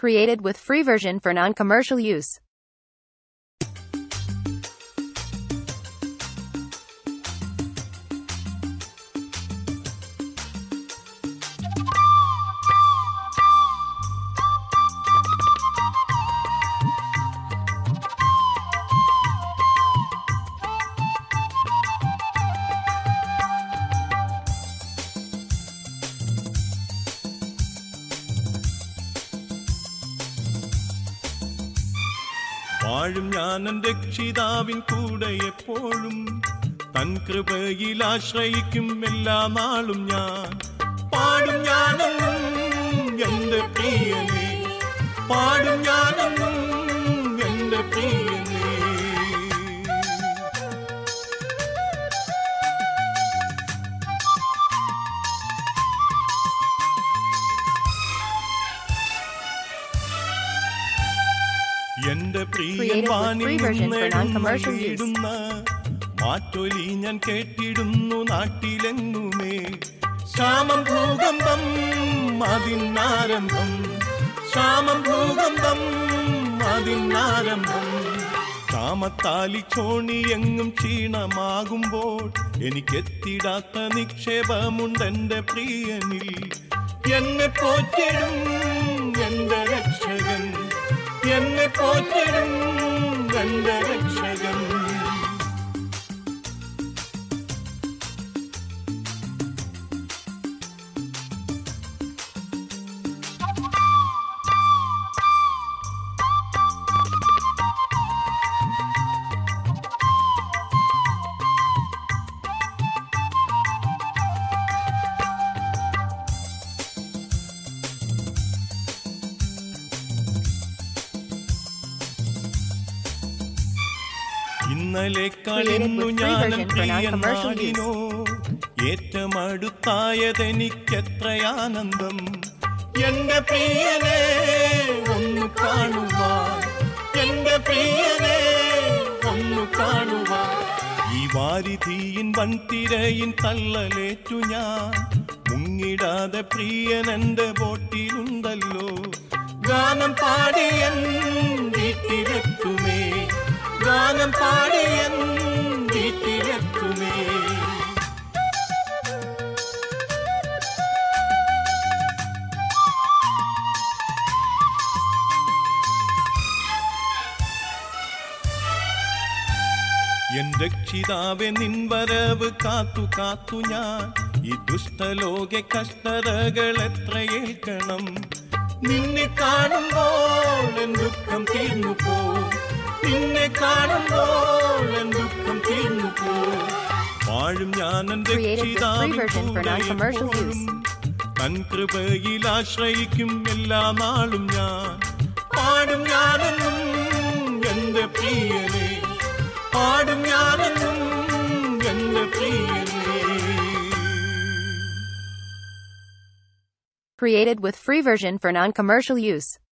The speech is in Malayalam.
Created with free version for non-commercial use. വാഴും ഞാനൻ രക്ഷിതാവിൻ കൂടെ എപ്പോഴും തൻ കൃപയിൽ ആശ്രയിക്കും എല്ലാ നാളും ഞാൻ പാടും ഞാനെന്നും എന്റെ പ്രിയനെ പാടും ഞാനെന്നും എന്റെ പ്രിയനെ എന്റെ പ്രിയൻ Created with വാനിൽ free version for non-commercial use. നിന്നിടുന്ന മാറ്റൊലി ഞാൻ കേട്ടിടുന്നു നാട്ടിലെങ്ങുമേ ശ്യാമം ഭൂകമ്പം അതിനാരംഭം ശ്യാമം ഭൂകമ്പം അതിനാരംഭം ക്ഷാമത്താലി ചോണി എങ്ങും ക്ഷീണമാകുമ്പോൾ എനിക്കെത്തിടാത്ത നിക്ഷേപമുണ്ടെന്റെ പ്രിയനിൽ എന്നെ പോറ്റിടും എന്റെ രക്ഷകൻ എന്നെ പോറ്റിടും എന്റെ രക്ഷകൻ ഇന്നലെ കളിന്നു Created with free ഞാൻ version for non-commercial പ്രിയനാടിനോ ഏറ്റമടുത്തായതെനിക്കെത്രയാനന്ദം എന്റെ പ്രിയനെ ഒന്ന് കാണുവാൻ എന്റെ പ്രിയനെ ഒന്ന് കാണുവാൻ ഈ വാരിധീയിൻ വൻതിരയിൻ തള്ളലേറ്റു ഞാൻ മുങ്ങിടാതെ പ്രിയൻ എന്റെ ബോട്ടിലുണ്ടല്ലോ ഗാനം പാടിയൻ വീട്ടിലെത്തുമേ ഗാനം പാടിയൻ വീട്ടിലെത്തുമേ എൻ രക്ഷിതാവെ നിൻവരവ് കാത്തു കാത്തു ഞാൻ ഈ ദുഷ്ടലോക കഷ്ടതകൾ എത്രയേൽക്കണം നിന്നെ കാണുമ്പോൾ എൻ ദുഃഖം തീർന്നു പോ നിന്നെ കാണുമ്പോൾ എൻ ദുഃഖം തീർന്നു പോ വാഴും ഞാൻ എൻ Created with free രക്ഷിതാവിൻ version for കൂടെ non-commercial എപ്പോഴും use. തൻ കൃപയിൽ ആശ്രയിക്കും എല്ലാ നാളും ഞാൻ പാടും ഞാനെന്നും എന്റെ പ്രിയനെ പാടും ഞാനെന്നും എന്റെ പ്രിയനെ Created with free version for non-commercial use.